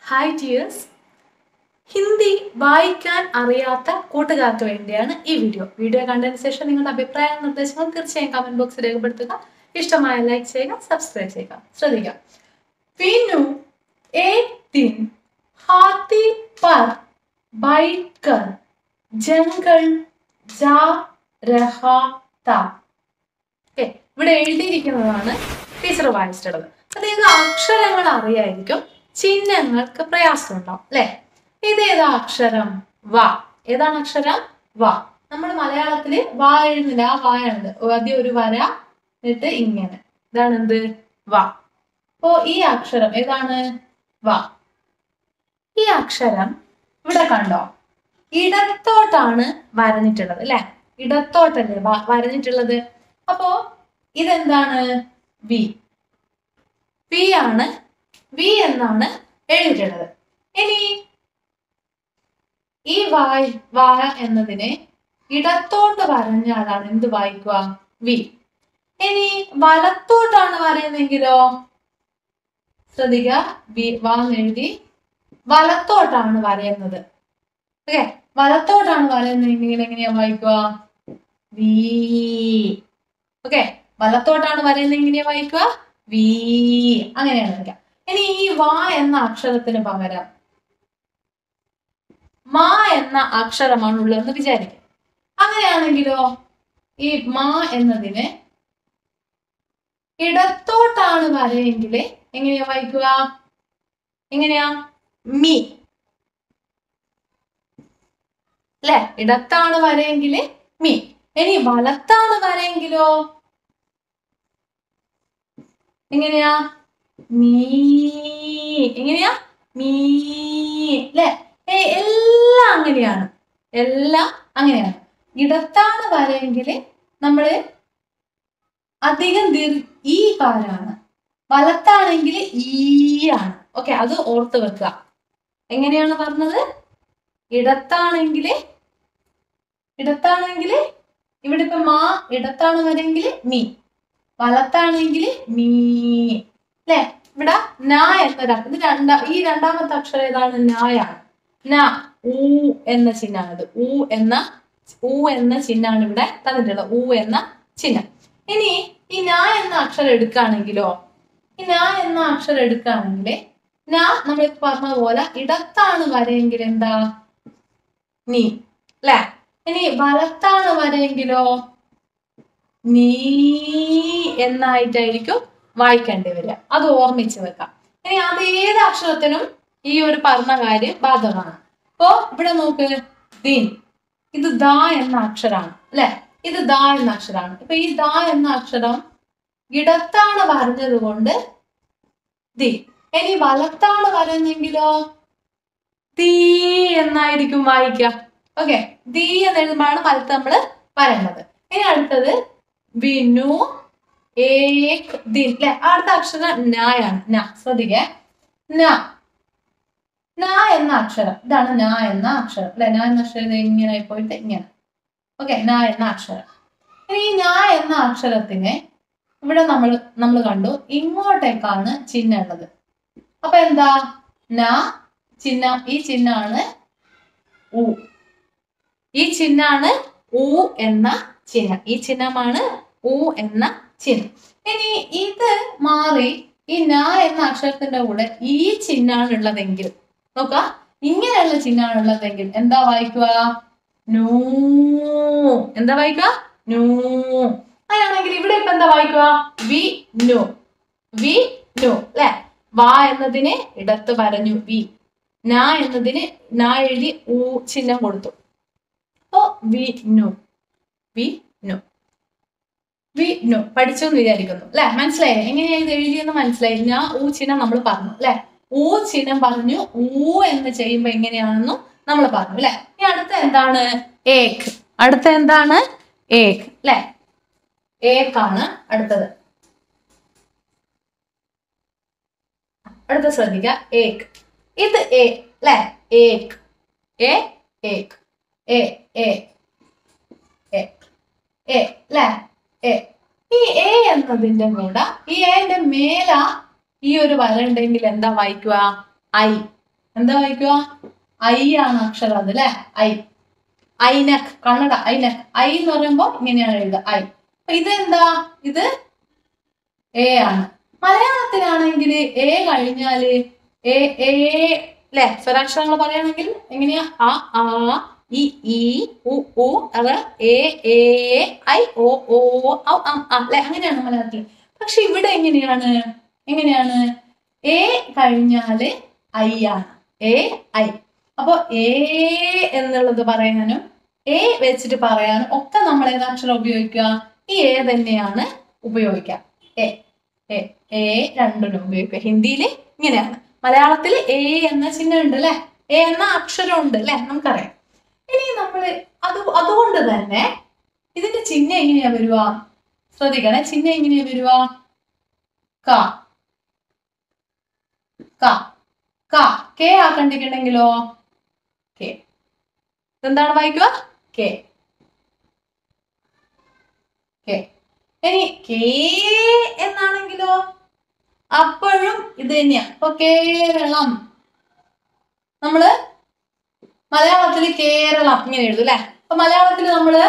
Hi tears Hindi വായിക്കാൻ അറിയാത്ത കൂട്ടുകാർക്ക് വേണ്ടിയാണ് ഈ വീഡിയോ വീഡിയോ കണ്ടതിന് ശേഷം നിങ്ങളുടെ അഭിപ്രായ നിർദ്ദേശങ്ങൾ തീർച്ചയായും കമന്റ് ബോക്സിൽ രേഖപ്പെടുത്തുക ഇഷ്ടമായ ലൈക്ക് ചെയ്യുക സബ്സ്ക്രൈബ് ചെയ്യുക ശ്രദ്ധിക്കുക വിനു एक दिन हाथी पर बैठकर जंगल जा रहा था ഓക്കെ ഇവിടെ എഴുതിയിരിക്കുന്നതാണ് ടീച്ചർ വായിച്ചിട്ടുള്ളത് അതായത് അക്ഷരങ്ങൾ അറിയായിരിക്കും ചിഹ്നങ്ങൾക്ക് പ്രയാസം ഉണ്ടാവും അല്ലെ ഇതേതാ അക്ഷരം വ ഏതാണ് അക്ഷരം വ നമ്മൾ മലയാളത്തില് വ എഴുതുന്നില്ല ആ വായാണിത് ആദ്യം ഒരു വര എന്നിട്ട് ഇങ്ങനെ ഇതാണ് എന്ത് വ അപ്പോ ഈ അക്ഷരം ഏതാണ് വ ഈ അക്ഷരം ഇവിടെ കണ്ടോ ഇടത്തോട്ടാണ് വരഞ്ഞിട്ടുള്ളത് അല്ലെ ഇടത്തോട്ടല്ലേ വ- വരഞ്ഞിട്ടുള്ളത് അപ്പോ ഇതെന്താണ് വി വി ആണ് വി എന്നാണ് എഴുതിയിട്ടുള്ളത് ഇനി ഈ വായ് വായ എന്നതിനെ ഇടത്തോട്ട് വരഞ്ഞാലാണ് എന്ത് വായിക്കുക വി ഇനി വലത്തോട്ടാണ് വരയുന്നെങ്കിലോ ശ്രദ്ധിക്കുക വി വാ എന്ന് എഴുതി വലത്തോട്ടാണ് വരയുന്നത് ഓക്കെ വലത്തോട്ടാണ് വരയുന്നതെങ്കിൽ എങ്ങനെയാ വായിക്കുക വീ ഓക്കെ വലത്തോട്ടാണ് വരയുന്നത് എങ്ങനെയാ വായിക്കുക വീ അങ്ങനെയാണ് വരിക ഇനി ഈ വാ എന്ന അക്ഷരത്തിന് പകരം മാ എന്ന അക്ഷരമാണ് ഉള്ളതെന്ന് വിചാരിക്കുക അങ്ങനെയാണെങ്കിലോ ഈ മാ എന്നതിന് ഇടത്തോട്ടാണ് വരയെങ്കിൽ എങ്ങനെയാ വായിക്കുക എങ്ങനെയാ മി അല്ലെ ഇടത്താണ് വരയെങ്കിൽ മി ഇനി വലത്താണ് വരയെങ്കിലോ എങ്ങനെയാ മീ എങ്ങനെയാ മീ അല്ലെ എല്ലാം അങ്ങനെയാണ് എല്ലാം അങ്ങനെയാണ് ഇടത്താണ് വരയെങ്കിൽ നമ്മള് അധികം ദീർ ഈ കാലാണ് വലത്താണെങ്കിൽ ഈ ആണ് ഓക്കെ അത് ഓർത്ത് വെക്കുക എങ്ങനെയാണ് പറഞ്ഞത് ഇടത്താണെങ്കിൽ ഇടത്താണെങ്കിൽ ഇവിടെ ഇപ്പൊ മാ ഇടത്താണ് വരെങ്കിൽ മീ വലത്താണെങ്കിൽ മീ അല്ലെ ഇവിടെ ന എന്നൊരു ഇത് രണ്ടാ ഈ രണ്ടാമത്തെ അക്ഷരം ഏതാണ് നായാണ് ന ഊ എന്ന ചിഹ്നമാണിത് ഊ എന്ന ഊ എന്ന ചിഹ്നമാണ് ഇവിടെ തന്നിട്ടുള്ളത് ഊ എന്ന ചിഹ്നം ഇനി ഈ ന എന്ന അക്ഷരം എടുക്കുകയാണെങ്കിലോ ഈ ന എന്ന അക്ഷരം എടുക്കുകയാണെങ്കിൽ ന നമ്മൾ പറഞ്ഞ പോലെ ഇടത്താണ് വരെയെങ്കിൽ എന്താ നീ അല്ലെ ഇനി വലത്താണ് വരെയെങ്കിലോ നീ എന്നായിട്ടായിരിക്കും വായിക്കേണ്ടി വരിക അത് ഓർമ്മിച്ച് വെക്കാം ഇനി അത് ഏത് അക്ഷരത്തിനും ഈ ഒരു പറഞ്ഞ കാര്യം ബാധകമാണ് അപ്പോ ഇവിടെ നോക്ക് ദീൻ ഇത് ദ എന്ന അക്ഷരാണ് അല്ലെ ഇത് ദ എന്ന അക്ഷരാണ് ഇപ്പൊ ഈ ദ എന്ന അക്ഷരം ഇടത്താണ് വരഞ്ഞത് കൊണ്ട് ദി ഇനി വലത്താണ് വരഞ്ഞെങ്കിലോ തീ എന്നായിരിക്കും വായിക്കുക ഓക്കെ ദീ എന്ന് എഴുതുമ്പോഴാണ് വലത്ത് നമ്മൾ പറയേണ്ടത് ഇനി അടുത്തത് വിനു ഏക് ദിൻ അല്ലെ അടുത്ത അക്ഷരം നായാണ് ന ശ്രദ്ധിക്കേ ന ന എന്ന അക്ഷരം ഇതാണ് ന എന്ന അക്ഷരം അല്ലെ ന എന്ന അക്ഷരം ഇത് ഇങ്ങനെ പോയിട്ട് ഇങ്ങനെ ഓക്കെ ന എന്ന അക്ഷരം ഇനി ഈ ന എന്ന അക്ഷരത്തിനെ ഇവിടെ നമ്മൾ നമ്മൾ കണ്ടു ഇങ്ങോട്ടേക്കാണ് ചിഹ്നം ഉള്ളത് അപ്പൊ എന്താ ന ചിഹ്നം ഈ ചിഹ്നമാണ് ഉ ഈ ചിഹ്നമാണ് ഉ എന്ന ചിഹ്നം ഈ ചിഹ്നമാണ് ഉ എന്ന ചിഹ്നം ഇനി ഇത് മാറി ഈ ന എന്ന അക്ഷരത്തിന്റെ കൂടെ ഈ ചിഹ്നമാണ് ഉള്ളതെങ്കിൽ നോക്ക ഇങ്ങനെയുള്ള ചിഹ്നമാണ് ഉള്ളതെങ്കിൽ എന്താ വായിക്കുക നൂ എന്താ വായിക്കുക നൂ അങ്ങനെയാണെങ്കിൽ ഇവിടെ ഇപ്പൊ എന്താ വായിക്കുക വി നു വി നു അല്ലെ വാ എന്നതിന് ഇടത്ത് വരഞ്ഞു വി ന എന്നതിന് ന എഴുതി ഊ ചിഹ്നം കൊടുത്തു അപ്പോ വി നു വി നു വി നു പഠിച്ചു എന്ന് വിചാരിക്കുന്നു അല്ലെ മനസ്സിലായി എങ്ങനെയാ ഇത് എഴുതിയെന്ന് മനസ്സിലായി ഞാൻ ഊ ചിഹ്നം നമ്മൾ പറഞ്ഞു അല്ലെ ഊ ചിഹ്നം പറഞ്ഞു ഊ എന്ന് ചെയ്യുമ്പോ എങ്ങനെയാണെന്നും നമ്മൾ പറഞ്ഞു അല്ലെ ഇനി അടുത്ത എന്താണ് ഏക് അടുത്ത എന്താണ് ഏക് അല്ലെ ഏക്കാണ് അടുത്തത് അടുത്ത ശ്രദ്ധിക്കുക ഏക് ഇത് എ അല്ലെ ഏക് എ ഏക് എ എ എ എ അല്ലെ എ ഈ എ എന്നതിന്റെ കൂടെ ഈ എന്റെ മേല ഈ ഒരു വര ഉണ്ടെങ്കിൽ എന്താ വായിക്കുക ഐ എന്താ വായിക്കുക ഐ ആണ് അക്ഷരം അത് അല്ലെ ഐ ഐനക് കണ്ണട ഐനക് ഐ എന്ന് പറയുമ്പോ ഇങ്ങനെയാണ് എഴുതുക ഐ അപ്പൊ ഇതെന്താ ഇത് എ ആണ് മലയാളത്തിലാണെങ്കിൽ എ കഴിഞ്ഞാല് എ എ അല്ലെ സ്വരാക്ഷരങ്ങൾ പറയുകയാണെങ്കിൽ എങ്ങനെയാ അ ആ ഇ ഈ ഉ ഉ റ എ എ ഐ ഓ ഓ ഔ അം അ അല്ലെ അങ്ങനെയാണ് മലയാളത്തിൽ പക്ഷെ ഇവിടെ എങ്ങനെയാണ് എങ്ങനെയാണ് എ കഴിഞ്ഞാല് ഐ ആണ് എ ഐ അപ്പൊ എ എന്നുള്ളത് പറയാനും എ വെച്ചിട്ട് പറയാനും ഒക്കെ നമ്മൾ ഏതാക്ഷരം ഉപയോഗിക്കുക ഈ എ തന്നെയാണ് ഉപയോഗിക്കുക എ എ എ രണ്ടിനും ഉപയോഗിക്കുക ഹിന്ദിയിൽ ഇങ്ങനെയാണ് മലയാളത്തിൽ എ എന്ന ചിഹ്നം ഉണ്ട് അല്ലെ എ എന്ന അക്ഷരം ഉണ്ട് അല്ലെ നമുക്കറിയാം ഇനി നമ്മൾ അത് അതുകൊണ്ട് തന്നെ ഇതിന്റെ ചിഹ്നം എങ്ങനെയാ വരുക ശ്രദ്ധിക്കണേ ചിഹ്നം എങ്ങനെയാ വരുക ക ക ക കെ ആക്കണ്ടിട്ടുണ്ടെങ്കിലോ കെ എന്താണ് വായിക്കുക കെ കെ ഇനി കേ എന്നാണെങ്കിലോ അപ്പോഴും ഇത് തന്നെയാ അപ്പൊ കേരളം നമ്മള് മലയാളത്തിൽ കേരളം ഇങ്ങനെ എഴുതും അല്ലെ അപ്പൊ മലയാളത്തിൽ നമ്മള്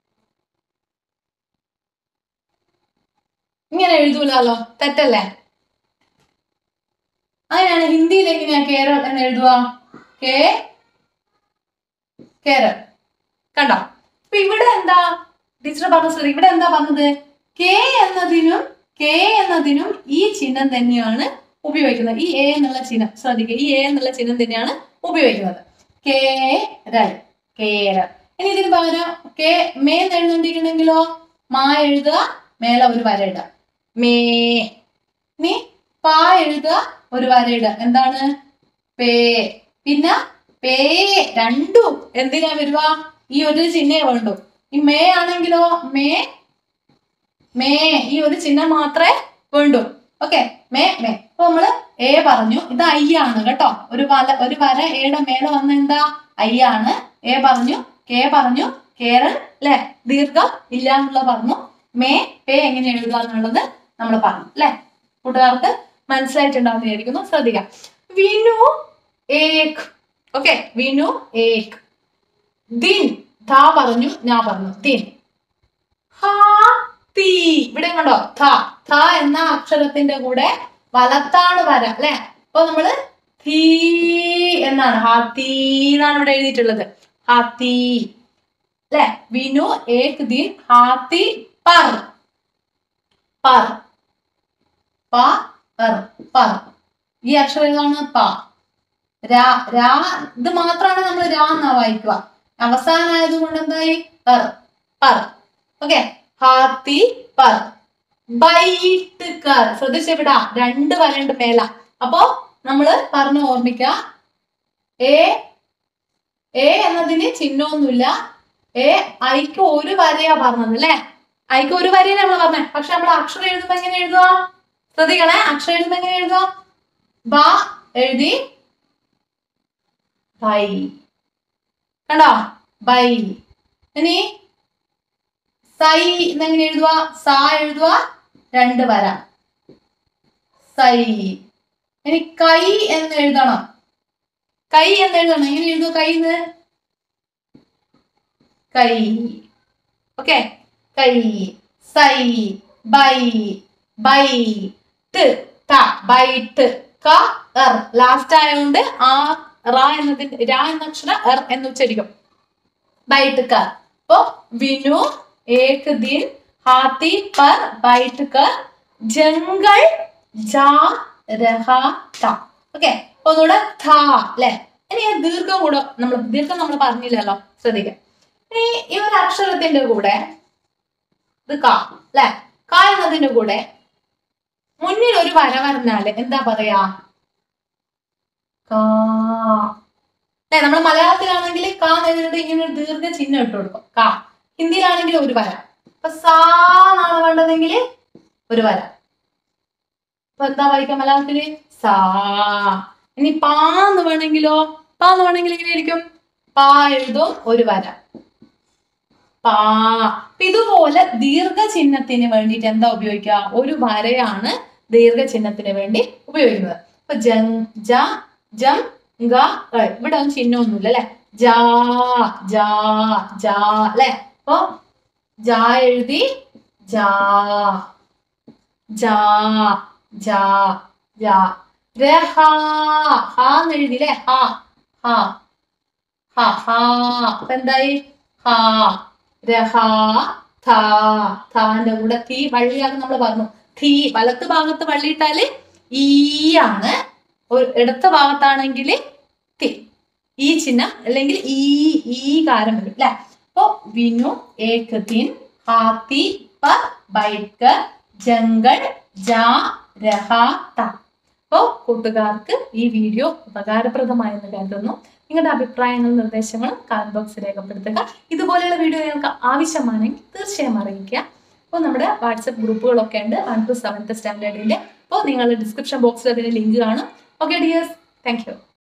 ഇങ്ങനെ എഴുതൂലല്ലോ തെറ്റല്ലേ അങ്ങനെയാണ് ഹിന്ദിയിൽ എങ്ങനെയാ കേരൾ എന്ന് എഴുതുക കേ കേരൾ കണ്ടോ അപ്പൊ ഇവിടെ എന്താ ടീച്ചർ പറഞ്ഞ ശ്രദ്ധ ഇവിടെ എന്താ പറഞ്ഞത് കെ എന്നതിനും കെ എന്നതിനും ഈ ചിഹ്നം തന്നെയാണ് ഉപയോഗിക്കുന്നത് ഈ എ എന്നുള്ള ചിഹ്നം ശ്രദ്ധിക്കുക ഈ എ എന്നുള്ള ചിഹ്നം തന്നെയാണ് ഉപയോഗിക്കുന്നത് കേരൾ കേരൾ ഇനി ഇതിന് പകരം കെ മേ എന്ന് എഴുതണ്ടിട്ടുണ്ടെങ്കിലോ മാ എഴുതുക മേലെ ഒരു വര ഇടുക മേ ഇനി പാ എഴുതുക ഒരു വര ഇടുക എന്താണ് പേ പിന്നെ പേ രണ്ടും എന്തിനാ വരുക ഈ ഒരു ചിഹ്നേ വേണ്ടു ഈ മേ ആണെങ്കിലോ മേ മേ ഈ ഒരു ചിഹ്നം മാത്രമേ വേണ്ടു ഓക്കെ മേ മേ അപ്പൊ നമ്മള് എ പറഞ്ഞു ഇത് ഐ ആണ് കേട്ടോ ഒരു വല ഒരു വര എയുടെ മേലെ വന്ന എന്താ ഐ ആണ് എ പറഞ്ഞു കെ പറഞ്ഞു കേരൾ അല്ലെ ദീർഘം ഇല്ല എന്നുള്ളത് പറഞ്ഞു മേ പേ എങ്ങനെ എഴുതുക എന്നുള്ളത് നമ്മൾ പറഞ്ഞു അല്ലെ കൂട്ടുകാർക്ക് മനസ്സിലായിട്ടുണ്ടാവും വിചാരിക്കുന്നു ശ്രദ്ധിക്കാം വിനു ഏക് ഓക്കെ വിനു ഏക് ദിൻ ധാ പറഞ്ഞു ഞാൻ പറഞ്ഞു ദിൻ ഹാ തീ ഇവിടെ കണ്ടോ ഥ ഥ എന്ന അക്ഷരത്തിന്റെ കൂടെ വലത്താണ് വര അല്ലെ അപ്പൊ നമ്മള് തീ എന്നാണ് ഹാത്തി എന്നാണ് ഇവിടെ എഴുതിയിട്ടുള്ളത് ഹാത്തി അല്ലെ വിനു ഏക് ദിൻ ഹാത്തി പർ പർ പ പർ പർ ഈ അക്ഷരം ഏതാണ് പ രാ രാ ഇത് മാത്രമാണ് നമ്മൾ രാ എന്നാ വായിക്കുക അവസാനമായത് കൊണ്ട് എന്തായി പർ പർ ഓക്കെ ഹാത്തി പർ ബൈറ്റ് കർ ശ്രദ്ധിച്ചെവിടാ രണ്ട് വരണ്ട് മേല അപ്പോ നമ്മള് പറഞ്ഞു ഓർമ്മിക്ക എ എ എന്നതിന് ചിഹ്നമൊന്നുമില്ല എ ഐക്ക് ഒരു വരയാ പറഞ്ഞത് അല്ലേ ഐക്ക് ഒരു വരയാണ് നമ്മൾ പറഞ്ഞത് പക്ഷെ നമ്മൾ അക്ഷരം എഴുതുമ്പോ എങ്ങനെ എഴുതുക ശ്രദ്ധിക്കണേ അക്ഷരം എഴുതുമ്പോ എങ്ങനെ എഴുതുക ബ എഴുതി ബൈ കണ്ടോ ബൈ ഇനി സൈ എന്നെങ്ങനെ എഴുതുക സാ എഴുതുക രണ്ട് വര സൈ ഇനി കൈ എന്ന് എഴുതണം കൈ എന്ന് എഴുതണം എങ്ങനെ എഴുതുക കൈ എന്ന് കൈ ഓക്കെ കൈ സൈ ബൈ ബൈ ട് ത ബൈട്ട് ക എർ ലാസ്റ്റ് ആയതുകൊണ്ട് ആ റ എന്നതിന്റെ രാ എന്ന അക്ഷരം എർ എന്ന് ഉച്ചരിക്കും ബൈട്ട് കർ അപ്പോ വിനു ഏക് ദിൻ ഹാത്തി പർ ബൈട്ട് കർ ജംഗൾ ജാ രഹ ത ഓക്കെ ഒന്നുകൂടെ ഥ അല്ലെ ഇനി ഈ ദീർഘം കൂടെ നമ്മൾ ദീർഘം നമ്മൾ പറഞ്ഞില്ലല്ലോ ശ്രദ്ധിക്കാം ഇനി ഈ ഒരു അക്ഷരത്തിന്റെ കൂടെ ഇത് ക അല്ലെ ക എന്നതിന്റെ കൂടെ മുന്നിൽ ഒരു വര വരഞ്ഞാല് എന്താ പറയാ കാ അല്ലെ നമ്മൾ മലയാളത്തിലാണെങ്കിൽ കാ എഴുതിയിട്ട് ഇങ്ങനെ ഒരു ദീർഘ ചിഹ്നം ഇട്ട് കൊടുക്കും കാ ഹിന്ദിയിലാണെങ്കിൽ ഒരു വര അപ്പൊ സാ എന്നാണ് വേണ്ടതെങ്കിൽ ഒരു വര അപ്പൊ എന്താ വായിക്കാം മലയാളത്തില് സാ ഇനി പാ എന്ന് വേണമെങ്കിലോ പാ എന്ന് വേണമെങ്കിൽ എങ്ങനെ ആയിരിക്കും പാ എഴുതും ഒരു വര പാ അപ്പൊ ഇതുപോലെ ദീർഘചിഹ്നത്തിന് വേണ്ടിയിട്ട് എന്താ ഉപയോഗിക്കുക ഒരു വരയാണ് ദീർഘചിഹ്നത്തിന് വേണ്ടി ഉപയോഗിക്കുന്നത് അപ്പൊ ജം ജ ജം ഗ ൾ. ഇവിടെ ഒന്നും ചിഹ്നമൊന്നുമില്ല അല്ലെ ജാ ജാ ജാ അല്ലെ അപ്പൊ ജാ എഴുതി ജാ ജാ ജാ ജാ രഹ ഹാ എന്ന് എഴുതി അല്ലെ ഹാ ഹാ ഹാ ഹാ അപ്പൊ എന്തായി ഹാ രഹ ഥാ ഥാന്റെ കൂടെ തീ വള്ളിയാന്ന് നമ്മൾ പറഞ്ഞു തീ വലത്ത് ഭാഗത്ത് വള്ളിയിട്ടാല് ഈ ആണ് ഒരു ഇടത്ത ഭാഗത്താണെങ്കിൽ തി ഈ ചിഹ്നം അല്ലെങ്കിൽ ഈ ഈ കാരം വരും അല്ലെ അപ്പൊ വിനു ഏക് ദിൻ ഹാത്തി പർ ബൈക്ക് ജംഗൾ ജാ രഹ ത അപ്പോ കൂട്ടുകാർക്ക് ഈ വീഡിയോ ഉപകാരപ്രദമായെന്ന് കരുതുന്നു നിങ്ങളുടെ അഭിപ്രായങ്ങളും നിർദ്ദേശങ്ങളും കമന്റ് ബോക്സിൽ രേഖപ്പെടുത്തുക ഇതുപോലെയുള്ള വീഡിയോ നിങ്ങൾക്ക് ആവശ്യമാണെങ്കിൽ തീർച്ചയായും അറിയിക്കുക അപ്പോൾ നമ്മുടെ വാട്സപ്പ് ഗ്രൂപ്പുകളൊക്കെ ഉണ്ട് വൺ ടു സെവൻത്ത് സ്റ്റാൻഡേർഡിന്റെ അപ്പോൾ നിങ്ങൾ ഡിസ്ക്രിപ്ഷൻ ബോക്സിൽ അതിന്റെ ലിങ്ക് കാണും ഓക്കെ ഡിയേഴ്സ് താങ്ക് യു